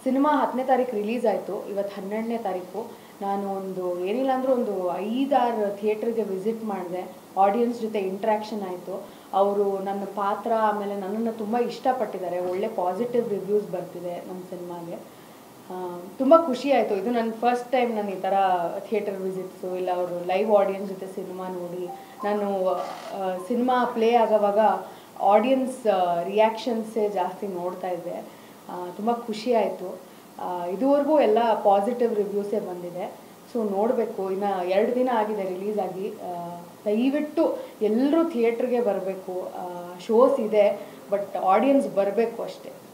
cinema ಹತ್ತನೇ ತಾರೀಕು release ಆಯಿತು ಇವತ್ತು ಹನ್ನೆರಡನೇ ತಾರೀಕು ನಾನು ಒಂದು ಏನಿಲ್ಲ ಅಂದರೂ ಒಂದು ಐದಾರು ಥಿಯೇಟ್ರಿಗೆ ವಿಸಿಟ್ ಮಾಡಿದೆ ಆಡಿಯನ್ಸ್ ಜೊತೆ ಇಂಟ್ರ್ಯಾಕ್ಷನ್ ಆಯಿತು ಅವರು ನನ್ನ ಪಾತ್ರ ಆಮೇಲೆ ನನ್ನನ್ನು ತುಂಬ ಇಷ್ಟಪಟ್ಟಿದ್ದಾರೆ ಒಳ್ಳೆ ಪಾಸಿಟಿವ್ ರಿವ್ಯೂಸ್ ಬರ್ತಿದೆ ನಮ್ಮ ಸಿನಿಮಾಗೆ ತುಂಬ ಖುಷಿ ಆಯಿತು ಇದು ನನ್ನ ಫಸ್ಟ್ ಟೈಮ್ ನಾನು ಈ ಥರ ಥಿಯೇಟರ್ ವಿಸಿಟ್ಸು ಇಲ್ಲ ಅವರು ಲೈವ್ ಆಡಿಯನ್ಸ್ ಜೊತೆ ಸಿನಿಮಾ ನೋಡಿ ನಾನು ಸಿನಿಮಾ ಪ್ಲೇ ಆಗೋವಾಗ ಆಡಿಯನ್ಸ್ ರಿಯಾಕ್ಷನ್ಸೇ ಜಾಸ್ತಿ ನೋಡ್ತಾ ಇದ್ದೆ ತುಂಬ ಖುಷಿ ಆಯಿತು ಇದುವರೆಗೂ ಎಲ್ಲ ಪಾಸಿಟಿವ್ ರಿವ್ಯೂಸೇ ಬಂದಿದೆ ಸೊ ನೋಡಬೇಕು ಇನ್ನು ಎರಡು ದಿನ ಆಗಿದೆ ರಿಲೀಸ್ ಆಗಿ ಆ, ದಯವಿಟ್ಟು ಎಲ್ಲರೂ ಥಿಯೇಟ್ರಿಗೆ ಬರಬೇಕು ಶೋಸ್ ಇದೆ ಬಟ್ ಆಡಿಯನ್ಸ್ ಬರಬೇಕು ಅಷ್ಟೇ